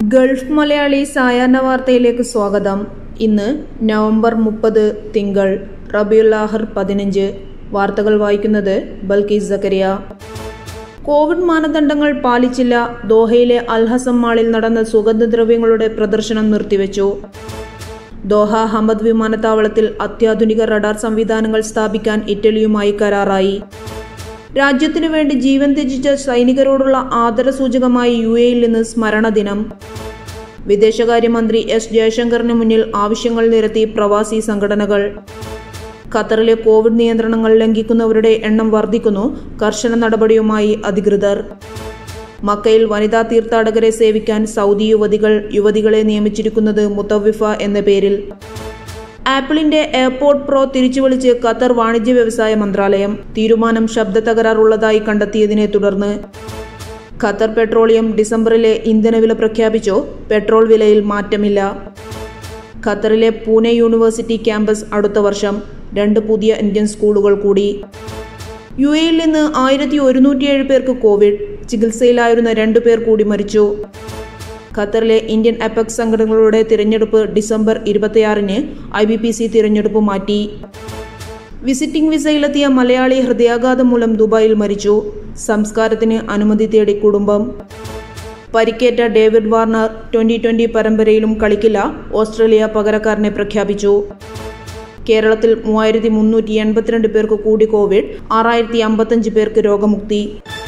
Gulf Malayali സായാഹ്ന വാർത്തയിലേക്ക് സ്വാഗതം ഇന്ന് നവംബർ മുപ്പത് തിങ്കൾ റബിയുല്ലാഹർ പതിനഞ്ച് വാർത്തകൾ വായിക്കുന്നത് ബൽക്കീസ് സക്കരിയ കോവിഡ് മാനദണ്ഡങ്ങൾ പാലിച്ചില്ല ദോഹയിലെ അൽഹസം മാളിൽ നടന്ന സുഗന്ധദ്രവ്യങ്ങളുടെ പ്രദർശനം നിർത്തിവെച്ചു ദോഹ ഹമദ് വിമാനത്താവളത്തിൽ അത്യാധുനിക റഡാർ സംവിധാനങ്ങൾ സ്ഥാപിക്കാൻ ഇറ്റലിയുമായി കരാറായി രാജ്യത്തിനു വേണ്ടി ജീവൻ ത്യജിച്ച സൈനികരോടുള്ള ആദരസൂചകമായി യു എയിൽ നിന്ന് സ്മരണ ദിനം വിദേശകാര്യമന്ത്രി എസ് ജയശങ്കറിന് മുന്നിൽ ആവശ്യങ്ങൾ നിരത്തി പ്രവാസി സംഘടനകൾ ഖത്തറിലെ കോവിഡ് നിയന്ത്രണങ്ങൾ ലംഘിക്കുന്നവരുടെ എണ്ണം വർദ്ധിക്കുന്നു കർശന നടപടിയുമായി അധികൃതർ മക്കയിൽ വനിതാ തീർത്ഥാടകരെ സേവിക്കാൻ സൗദി യുവതികൾ യുവതികളെ നിയമിച്ചിരിക്കുന്നത് മുത്തവിഫ എന്ന പേരിൽ ആപ്പിളിന്റെ എയർപോർട്ട് പ്രോ തിരിച്ചു വിളിച്ച് ഖത്തർ വാണിജ്യ വ്യവസായ മന്ത്രാലയം തീരുമാനം ശബ്ദ തകരാറുള്ളതായി കണ്ടെത്തിയതിനെ തുടർന്ന് ഖത്തർ പെട്രോളിയം ഡിസംബറിലെ ഇന്ധനവില പ്രഖ്യാപിച്ചു പെട്രോൾ വിലയിൽ മാറ്റമില്ല ഖത്തറിലെ പൂനെ യൂണിവേഴ്സിറ്റി ക്യാമ്പസ് അടുത്ത വർഷം രണ്ട് പുതിയ ഇന്ത്യൻ സ്കൂളുകൾ കൂടി യു എയിൽ നിന്ന് ആയിരത്തി ഒരുന്നൂറ്റിയേഴ് പേർക്ക് കോവിഡ് ചികിത്സയിലായിരുന്ന രണ്ടു പേർ കൂടി മരിച്ചു ഖത്തറിലെ ഇന്ത്യൻ അപെക്സ് സംഘടനകളുടെ തിരഞ്ഞെടുപ്പ് ഡിസംബർ ഇരുപത്തിയാറിന് ഐ ബി പി സി തിരഞ്ഞെടുപ്പ് മാറ്റി വിസിറ്റിംഗ് വിസയിലെത്തിയ മലയാളി ഹൃദയാഘാതം മൂലം ദുബായിൽ മരിച്ചു സംസ്കാരത്തിന് അനുമതി തേടി കുടുംബം പരിക്കേറ്റ ഡേവിഡ് വാർണർ ട്വന്റി ട്വന്റി പരമ്പരയിലും കളിക്കില്ല ഓസ്ട്രേലിയ പകരക്കാരനെ പ്രഖ്യാപിച്ചു കേരളത്തിൽ മൂവായിരത്തി മുന്നൂറ്റി എൺപത്തിരണ്ട് പേർക്ക് കൂടി കോവിഡ് ആറായിരത്തി അമ്പത്തഞ്ച് പേർക്ക് രോഗമുക്തി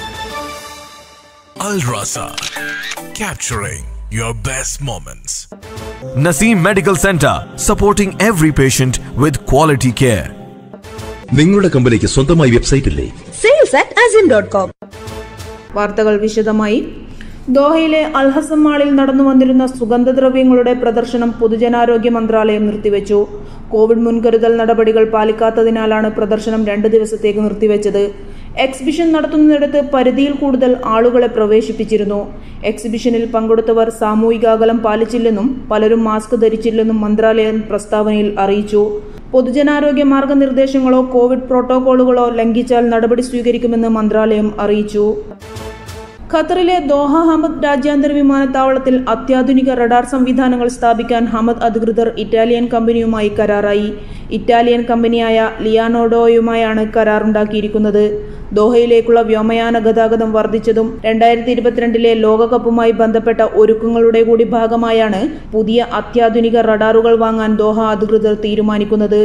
Al Rasa, capturing your best moments. Naseem Medical Center, supporting every patient with quality care. നിങ്ങളുടെ കമ്പനിക്ക് സ്വന്തമായി വെബ്സൈറ്റ് ഇല്ലേ sales at azim.com. വാർത്തകൾ വിശദമായി ദോഹയിലെ അൽഹസം മാളിൽ നടന്നു വന്നിരുന്ന സുഗന്ധദ്രവ്യങ്ങളുടെ പ്രദർശനം പൊതുജനാരോഗ്യ മന്ത്രാലയം നിർത്തിവെച്ചു കോവിഡ് മുൻകരുതൽ നടപടികൾ പാലിക്കാത്തതിനാലാണ് പ്രദർശനം രണ്ട് ദിവസത്തേക്ക് നിർത്തിവെച്ചത് എക്സിബിഷൻ നടത്തുന്നിടത്ത് പരിധിയിൽ കൂടുതൽ ആളുകളെ പ്രവേശിപ്പിച്ചിരുന്നു എക്സിബിഷനിൽ പങ്കെടുത്തവർ സാമൂഹിക അകലം പാലിച്ചില്ലെന്നും പലരും മാസ്ക് ധരിച്ചില്ലെന്നും മന്ത്രാലയം പ്രസ്താവനയിൽ അറിയിച്ചു പൊതുജനാരോഗ്യ മാർഗനിർദ്ദേശങ്ങളോ കോവിഡ് പ്രോട്ടോകോളുകളോ ലംഘിച്ചാൽ നടപടി സ്വീകരിക്കുമെന്ന് മന്ത്രാലയം അറിയിച്ചു ഖത്തറിലെ ദോഹ ഹമദ് രാജ്യാന്തര വിമാനത്താവളത്തിൽ അത്യാധുനിക റഡാർ സംവിധാനങ്ങൾ സ്ഥാപിക്കാൻ ഹമദ് അധികൃതർ ഇറ്റാലിയൻ കമ്പനിയുമായി കരാറായി ഇറ്റാലിയൻ കമ്പനിയായ ലിയാനോഡോയുമായാണ് കരാറുണ്ടാക്കിയിരിക്കുന്നത് ദോഹയിലേക്കുള്ള വ്യോമയാന ഗതാഗതം വർദ്ധിച്ചതും രണ്ടായിരത്തി ഇരുപത്തിരണ്ടിലെ ലോകകപ്പുമായി ബന്ധപ്പെട്ട ഒരുക്കങ്ങളുടെ കൂടി ഭാഗമായാണ് പുതിയ അത്യാധുനിക റഡാറുകൾ വാങ്ങാൻ ദോഹ അധികൃതർ തീരുമാനിക്കുന്നത്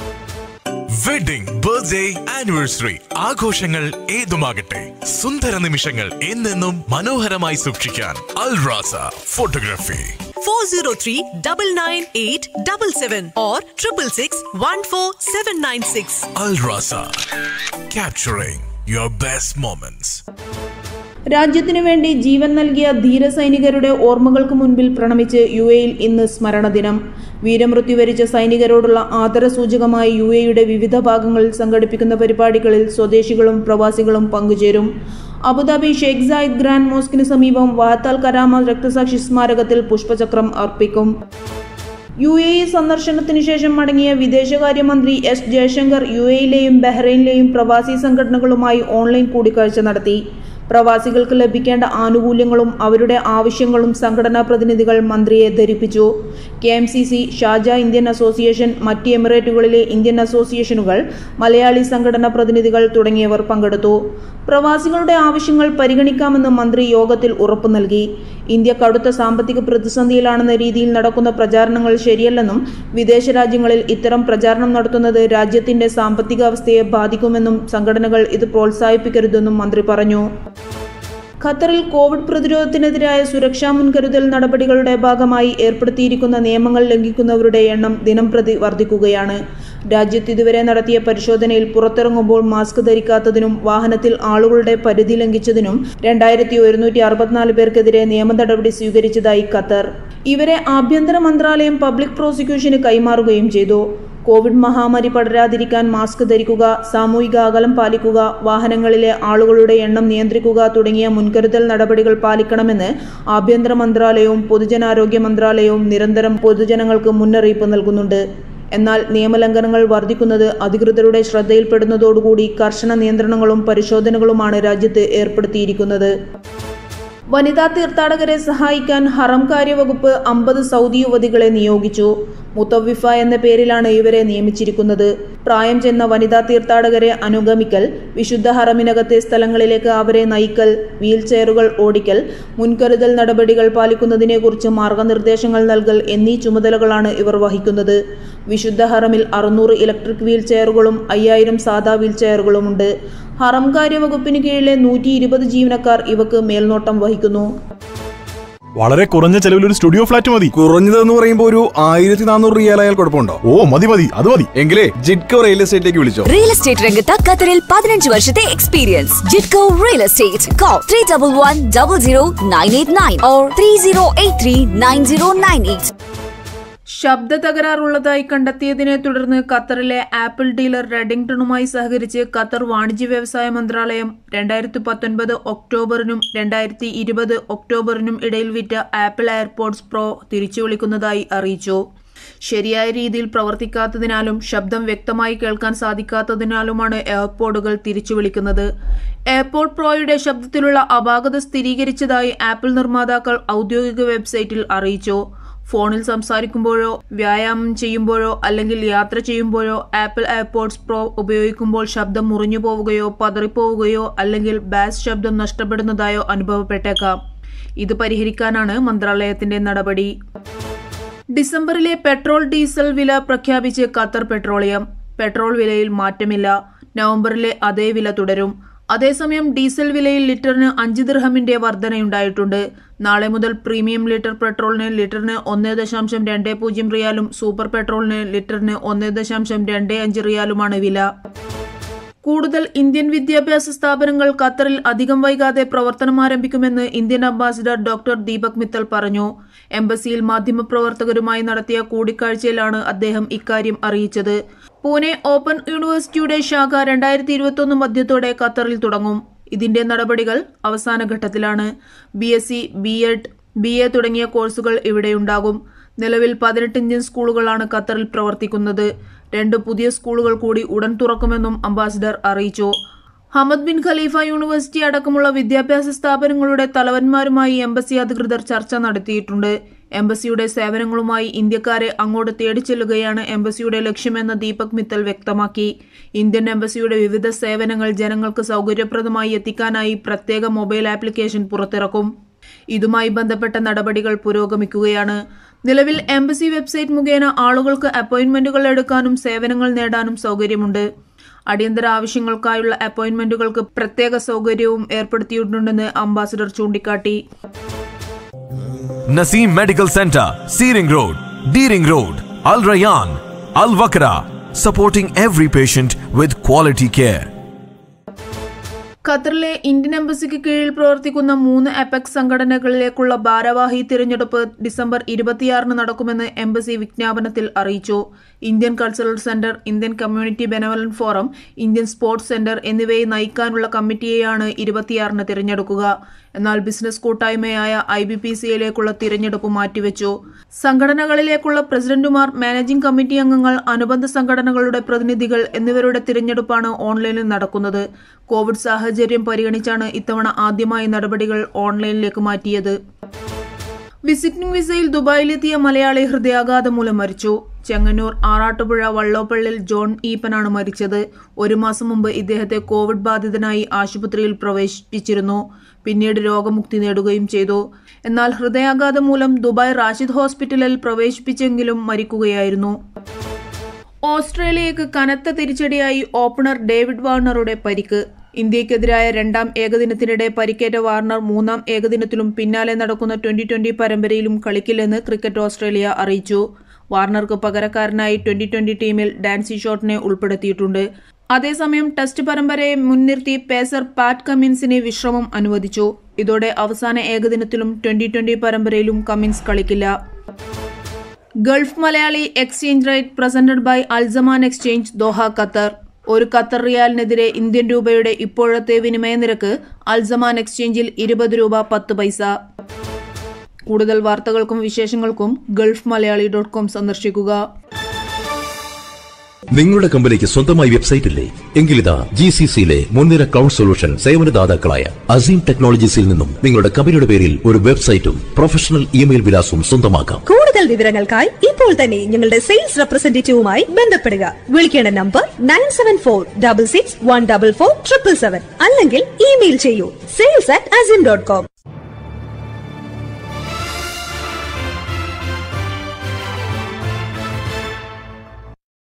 വെഡിംഗ് ബർത്ത്ഡേ ആനിവേഴ്സറി ആഘോഷങ്ങൾ ഏതുമാകട്ടെ സുന്ദര നിമിഷങ്ങൾ എന്നെന്നും മനോഹരമായി സൂക്ഷിക്കാൻ Al Raza photography 403 998 77 or 666 14796. Al Raza capturing your best moments. രാജ്യത്തിനു വേണ്ടി ജീവൻ നൽകിയ ധീരസൈനികരുടെ ഓർമ്മകൾക്ക് മുൻപിൽ പ്രണമിച്ച് യു എയിൽ ഇന്ന് സ്മരണ ദിനം വീരമൃത്യു വരിച്ച സൈനികരോടുള്ള ആദരസൂചകമായി യു എയുടെ വിവിധ ഭാഗങ്ങളിൽ സംഘടിപ്പിക്കുന്ന പരിപാടികളിൽ സ്വദേശികളും പ്രവാസികളും പങ്കുചേരും അബുദാബി ഷെയ്ഖ് സായിദ് ഗ്രാൻഡ് മോസ്കിന് സമീപം വാത്താൽ കരാമ രക്തസാക്ഷി സ്മാരകത്തിൽ പുഷ്പചക്രം അർപ്പിക്കും യു എ ഇ സന്ദർശനത്തിനു ശേഷം മടങ്ങിയ വിദേശകാര്യമന്ത്രി എസ് ജയശങ്കർ യു എയിലെയും ബഹ്റൈനിലെയും പ്രവാസി സംഘടനകളുമായി ഓൺലൈൻ കൂടിക്കാഴ്ച നടത്തി പ്രവാസികൾക്ക് ലഭിക്കേണ്ട ആനുകൂല്യങ്ങളും അവരുടെ ആവശ്യങ്ങളും സംഘടനാ പ്രതിനിധികൾ മന്ത്രിയെ ധരിപ്പിച്ചു കെ എം സി സി ഷാജ ഇന്ത്യൻ അസോസിയേഷൻ മറ്റ് എമിറേറ്റുകളിലെ ഇന്ത്യൻ അസോസിയേഷനുകൾ മലയാളി സംഘടനാ പ്രതിനിധികൾ തുടങ്ങിയവർ പങ്കെടുത്തു പ്രവാസികളുടെ ആവശ്യങ്ങൾ പരിഗണിക്കാമെന്ന് മന്ത്രി യോഗത്തിൽ ഉറപ്പു നൽകി ഇന്ത്യ കടുത്ത സാമ്പത്തിക പ്രതിസന്ധിയിലാണെന്ന രീതിയിൽ നടക്കുന്ന പ്രചാരണങ്ങൾ ശരിയല്ലെന്നും വിദേശ രാജ്യങ്ങളിൽ ഇത്തരം പ്രചാരണം നടത്തുന്നത് രാജ്യത്തിന്റെ സാമ്പത്തികാവസ്ഥയെ ബാധിക്കുമെന്നും സംഘടനകൾ ഇത് പ്രോത്സാഹിപ്പിക്കരുതെന്നും മന്ത്രി പറഞ്ഞു ഖത്തറിൽ കോവിഡ് പ്രതിരോധത്തിനെതിരായ സുരക്ഷാ മുൻകരുതൽ നടപടികളുടെ ഭാഗമായി ഏർപ്പെടുത്തിയിരിക്കുന്ന നിയമങ്ങൾ ലംഘിക്കുന്നവരുടെ എണ്ണം ദിനംപ്രതി വർദ്ധിക്കുകയാണ് രാജ്യത്ത് ഇതുവരെ നടത്തിയ പരിശോധനയിൽ പുറത്തിറങ്ങുമ്പോൾ മാസ്ക് ധരിക്കാത്തതിനും വാഹനത്തിൽ ആളുകളുടെ പരിധി ലംഘിച്ചതിനും രണ്ടായിരത്തി ഒരുന്നൂറ്റി അറുപത്തിനാല് പേർക്കെതിരെ നിയമ നടപടി സ്വീകരിച്ചതായി ഖത്തർ ഇവരെ ആഭ്യന്തര മന്ത്രാലയം പബ്ലിക് പ്രോസിക്യൂഷന് കൈമാറുകയും ചെയ്തു കോവിഡ് മഹാമാരി പടരാതിരിക്കാൻ മാസ്ക് ധരിക്കുക സാമൂഹിക അകലം പാലിക്കുക വാഹനങ്ങളിലെ ആളുകളുടെ എണ്ണം നിയന്ത്രിക്കുക തുടങ്ങിയ മുൻകരുതൽ നടപടികൾ പാലിക്കണമെന്ന് ആഭ്യന്തര മന്ത്രാലയവും പൊതുജനാരോഗ്യ മന്ത്രാലയവും നിരന്തരം പൊതുജനങ്ങൾക്ക് മുന്നറിയിപ്പ് നൽകുന്നുണ്ട് എന്നാൽ നിയമലംഘനങ്ങൾ വർദ്ധിക്കുന്നത് അധികൃതരുടെ ശ്രദ്ധയിൽപ്പെടുന്നതോടുകൂടി കർശന നിയന്ത്രണങ്ങളും പരിശോധനകളുമാണ് രാജ്യത്ത് ഏർപ്പെടുത്തിയിരിക്കുന്നത് വനിതാ തീർത്ഥാടകരെ സഹായിക്കാൻ ഹറം കാര്യവകുപ്പ് അമ്പത് സൗദി യുവതികളെ നിയോഗിച്ചു മുത്തവിഫ എന്ന പേരിലാണ് ഇവരെ നിയമിച്ചിരിക്കുന്നത് പ്രായം ചെന്ന വനിതാ തീർത്ഥാടകരെ അനുഗമിക്കൽ വിശുദ്ധ ഹറമിനകത്തെ സ്ഥലങ്ങളിലേക്ക് അവരെ നയിക്കൽ വീൽ ചെയറുകൾ ഓടിക്കൽ മുൻകരുതൽ നടപടികൾ പാലിക്കുന്നതിനെക്കുറിച്ച് മാർഗനിർദ്ദേശങ്ങൾ നൽകൽ എന്നീ ചുമതലകളാണ് ഇവർ വഹിക്കുന്നത് വിശുദ്ധ ഹറമിൽ അറുന്നൂറ് ഇലക്ട്രിക് വീൽ ചെയറുകളും അയ്യായിരം സാധാ വീൽ ചെയറുകളുമുണ്ട് ഹറം കാര്യവകുപ്പിന് കീഴിലെ നൂറ്റി ഇരുപത് ജീവനക്കാർ ഇവക്ക് മേൽനോട്ടം വഹിക്കുന്നു വളരെ കുറഞ്ഞ ചെലവിൽ ഒരു സ്റ്റുഡിയോ ഫ്ലാറ്റ് മതി കുറഞ്ഞതെന്ന് പറയുമ്പോൾ ഒരു ആയിരത്തി നാനൂറ് റിയാൽ ആയാൽ കുഴപ്പമുണ്ടോ ഓ മതി മതി അത് മതി എങ്കിലേ ജിറ്റ്കോ റിയൽ എസ്റ്റേറ്റിലേക്ക് വിളിച്ചോ റിയൽ എസ്റ്റേറ്റ് രംഗത്ത് ഖത്തറിൽ പതിനഞ്ച് വർഷത്തെ experience Jitco real estate call three double one double zero nine eight nine or three zero eight three nine zero nine eight ശബ്ദ തകരാറുള്ളതായി കണ്ടെത്തിയതിനെ തുടർന്ന് ഖത്തറിലെ ആപ്പിൾ ഡീലർ റെഡിംഗ്ടണുമായി സഹകരിച്ച് ഖത്തർ വാണിജ്യ വ്യവസായ മന്ത്രാലയം രണ്ടായിരത്തി പത്തൊൻപത് ഒക്ടോബറിനും രണ്ടായിരത്തി ഇരുപത് ഒക്ടോബറിനും ഇടയിൽ വിറ്റ ആപ്പിൾ എയർപോഡ്സ് പ്രോ തിരിച്ചു വിളിക്കുന്നതായി അറിയിച്ചു ശരിയായ രീതിയിൽ പ്രവർത്തിക്കാത്തതിനാലും ശബ്ദം വ്യക്തമായി കേൾക്കാൻ സാധിക്കാത്തതിനാലുമാണ് എയർപോഡുകൾ തിരിച്ചു വിളിക്കുന്നത് എയർപോഡ് പ്രോയുടെ ശബ്ദത്തിലുള്ള അപാകത സ്ഥിരീകരിച്ചതായി ആപ്പിൾ നിർമ്മാതാക്കൾ ഔദ്യോഗിക വെബ്സൈറ്റിൽ അറിയിച്ചു ഫോണിൽ സംസാരിക്കുമ്പോഴോ വ്യായാമം ചെയ്യുമ്പോഴോ അല്ലെങ്കിൽ യാത്ര ചെയ്യുമ്പോഴോ ആപ്പിൾ എയർപോഡ്സ് പ്രോ ഉപയോഗിക്കുമ്പോൾ ശബ്ദം മുറിഞ്ഞു പോവുകയോ പതറിപ്പോവുകയോ അല്ലെങ്കിൽ ബാസ് ശബ്ദം നഷ്ടപ്പെടുന്നതായോ അനുഭവപ്പെട്ടേക്കാം ഇത് പരിഹരിക്കാനാണ് മന്ത്രാലയത്തിന്റെ നടപടി ഡിസംബറിലെ പെട്രോൾ ഡീസൽ വില പ്രഖ്യാപിച്ച് ഖത്തർ പെട്രോളിയം പെട്രോൾ വിലയിൽ മാറ്റമില്ല നവംബറിലെ അതേ വില തുടരും അതേസമയം ഡീസൽ വിലയിൽ ലിറ്ററിന് അഞ്ച് ദിർഹമിന്റെ വർധനയുണ്ടായിട്ടുണ്ട് നാളെ മുതൽ പ്രീമിയം ലിറ്റർ പെട്രോളിന് ലിറ്ററിന് ഒന്ന് ദശാംശം രണ്ട് പൂജ്യം റിയാലും സൂപ്പർ പെട്രോളിന് ലിറ്ററിന് ഒന്ന് ദശാംശം രണ്ട് അഞ്ച് റിയാലുമാണ് വില കൂടുതൽ ഇന്ത്യൻ വിദ്യാഭ്യാസ സ്ഥാപനങ്ങൾ ഖത്തറിൽ അധികം വൈകാതെ പ്രവർത്തനം ആരംഭിക്കുമെന്ന് Indian ambassador doctor Deepak Mittal പറഞ്ഞു എംബസിയിൽ മാധ്യമപ്രവർത്തകരുമായി നടത്തിയ കൂടിക്കാഴ്ചയിലാണ് അദ്ദേഹം ഇക്കാര്യം അറിയിച്ചത് പൂനെ ഓപ്പൺ യൂണിവേഴ്സിറ്റിയുടെ ശാഖ രണ്ടായിരത്തി ഇരുപത്തൊന്ന് മധ്യത്തോടെ ഖത്തറിൽ തുടങ്ങും ഇതിന്റെ നടപടികൾ അവസാന ഘട്ടത്തിലാണ് B S C B Ed B A തുടങ്ങിയ കോഴ്സുകൾ ഇവിടെയുണ്ടാകും നിലവിൽ പതിനെട്ട് ഇന്ത്യൻ സ്കൂളുകളാണ് ഖത്തറിൽ പ്രവർത്തിക്കുന്നത് രണ്ട് പുതിയ സ്കൂളുകൾ കൂടി ഉടൻ തുറക്കുമെന്നും അംബാസിഡർ അറിയിച്ചു ഹമദ് ബിൻ ഖലീഫ യൂണിവേഴ്സിറ്റി അടക്കമുള്ള വിദ്യാഭ്യാസ സ്ഥാപനങ്ങളുടെ തലവന്മാരുമായി എംബസി അധികൃതർ ചർച്ച നടത്തിയിട്ടുണ്ട് എംബസിയുടെ സേവനങ്ങളുമായി ഇന്ത്യക്കാരെ അങ്ങോട്ട് തേടിച്ചെല്ലുകയാണ് എംബസിയുടെ ലക്ഷ്യമെന്ന് ദീപക് മിത്തൽ വ്യക്തമാക്കി ഇന്ത്യൻ എംബസിയുടെ വിവിധ സേവനങ്ങൾ ജനങ്ങൾക്ക് സൗകര്യപ്രദമായി എത്തിക്കാനായി പ്രത്യേക മൊബൈൽ ആപ്ലിക്കേഷൻ പുറത്തിറക്കും ഇതുമായി ബന്ധപ്പെട്ട നടപടികൾ പുരോഗമിക്കുകയാണ് നിലവിൽ എംബസി വെബ്സൈറ്റ് മുഖേന ആളുകൾക്ക് അപ്പോയിന്റ്മെന്റുകൾ എടുക്കാനും സേവനങ്ങൾ നേടാനും സൗകര്യമുണ്ട് അടിയന്തര ആവശ്യങ്ങൾക്കായുള്ള അപ്പോയിന്റ്മെന്റുകൾക്ക് പ്രത്യേക സൗകര്യവും ഏർപ്പെടുത്തിയിട്ടുണ്ടെന്ന് അംബാസിഡർ ചൂണ്ടിക്കാട്ടി Naseem Medical Center, Searing Road, Deering Road, Al Rayyan, Al Wakra, supporting every patient with quality care. ഖത്തറിലെ ഇന്ത്യൻ എംബസിക്ക് കീഴിൽ പ്രവർത്തിക്കുന്ന മൂന്ന് അപെക്സ് സംഘടനകളിലേക്കുള്ള ഭാരവാഹി തിരഞ്ഞെടുപ്പ് ഡിസംബർ ഇരുപത്തിയാറിന് നടക്കുമെന്ന് എംബസി വിജ്ഞാപനത്തിൽ അറിയിച്ചു Indian cultural centre Indian community benevolent forum Indian sports centre എന്നിവയെ നയിക്കാനുള്ള കമ്മിറ്റിയെയാണ് ഇരുപത്തിയാറിന് തിരഞ്ഞെടുക്കുക എന്നാൽ ബിസിനസ് കൂട്ടായ്മയായ ഐ ബി പി സിയിലേക്കുള്ള തിരഞ്ഞെടുപ്പ് മാറ്റിവെച്ചു സംഘടനകളിലേക്കുള്ള പ്രസിഡന്റുമാർ മാനേജിംഗ് കമ്മിറ്റി അംഗങ്ങൾ അനുബന്ധ സംഘടനകളുടെ പ്രതിനിധികൾ എന്നിവരുടെ തിരഞ്ഞെടുപ്പാണ് ഓൺലൈനിൽ നടക്കുന്നത് കോവിഡ് സാഹചര്യം പരിഗണിച്ചാണ് ഇത്തവണ ആദ്യമായി നടപടികൾ ഓൺലൈനിലേക്ക് മാറ്റിയത് വിസിറ്റിംഗ് വിസയിൽ ദുബായിലെത്തിയ മലയാളി ഹൃദയാഘാതം മൂലം മരിച്ചു ചെങ്ങന്നൂർ ആറാട്ടുപുഴ വള്ളോപ്പള്ളിൽ ജോൺ ഈപ്പനാണ് മരിച്ചത് ഒരു മാസം മുമ്പ് ഇദ്ദേഹത്തെ കോവിഡ് ബാധിതനായി ആശുപത്രിയിൽ പ്രവേശിപ്പിച്ചിരുന്നു പിന്നീട് രോഗമുക്തി നേടുകയും ചെയ്തു എന്നാൽ ഹൃദയാഘാതം മൂലം ദുബായ് റാഷിദ് ഹോസ്പിറ്റലിൽ പ്രവേശിപ്പിച്ചെങ്കിലും മരിക്കുകയായിരുന്നു ഓസ്ട്രേലിയക്ക് കനത്ത തിരിച്ചടിയായി ഓപ്പണർ ഡേവിഡ് വാർണറുടെ പരിക്ക് ഇന്ത്യക്കെതിരായ രണ്ടാം ഏകദിനത്തിനിടെ പരിക്കേറ്റ വാർണർ മൂന്നാം ഏകദിനത്തിലും പിന്നാലെ നടക്കുന്ന ട്വന്റി ട്വന്റി പരമ്പരയിലും കളിക്കില്ലെന്ന് ക്രിക്കറ്റ് ഓസ്ട്രേലിയ അറിയിച്ചു വാർണർക്ക് പകരക്കാരനായി ട്വന്റി ട്വന്റി ടീമിൽ ഡാൻസി ഷോട്ടിനെ ഉൾപ്പെടുത്തിയിട്ടുണ്ട് അതേസമയം ടെസ്റ്റ് പരമ്പരയെ മുൻനിർത്തി പേസർ പാറ്റ് കമ്മിൻസിന് വിശ്രമം അനുവദിച്ചു ഇതോടെ അവസാന ഏകദിനത്തിലും ട്വന്റി ട്വന്റി പരമ്പരയിലും കമ്മിൻസ് കളിക്കില്ല Gulf Malayali exchange rate presented by Al Zaman exchange Doha Qatar ഒരു ഖത്തർ റിയാലിനെതിരെ ഇന്ത്യൻ രൂപയുടെ ഇപ്പോഴത്തെ വിനിമയ നിരക്ക് അൽസമാൻ എക്സ്ചേഞ്ചിൽ ഇരുപത് രൂപ പത്ത് പൈസ കൂടുതൽ വാർത്തകൾക്കും വിശേഷങ്ങൾക്കും ഗൾഫ് മലയാളി ഡോട്ട് കോം സന്ദർശിക്കുക നിങ്ങളുടെ കമ്പനിക്ക് സ്വന്തമായി വെബ്സൈറ്റ് ഇല്ലേ എങ്കിലിതാ ജി സി സിയിലെ മുൻനിര ക്ലൗഡ് സൊല്യൂഷൻ സേവനദാതാക്കളായ അസീം ടെക്നോളജീസിൽ നിന്നും നിങ്ങളുടെ കമ്പനിയുടെ പേരിൽ ഒരു വെബ്സൈറ്റും പ്രൊഫഷണൽ ഇമെയിൽ വിലാസവും സ്വന്തമാക്കാം കൂടുതൽ വിവരങ്ങൾക്കായി ഇപ്പോൾ തന്നെ ഞങ്ങളുടെ സെയിൽസ് റെപ്രസെന്റേറ്റീവുമായി ബന്ധപ്പെടുക വിളിക്കേണ്ട number nine seven four double six one double four triple seven അല്ലെങ്കിൽ ഇമെയിൽ ചെയ്യൂ sales at asin dot com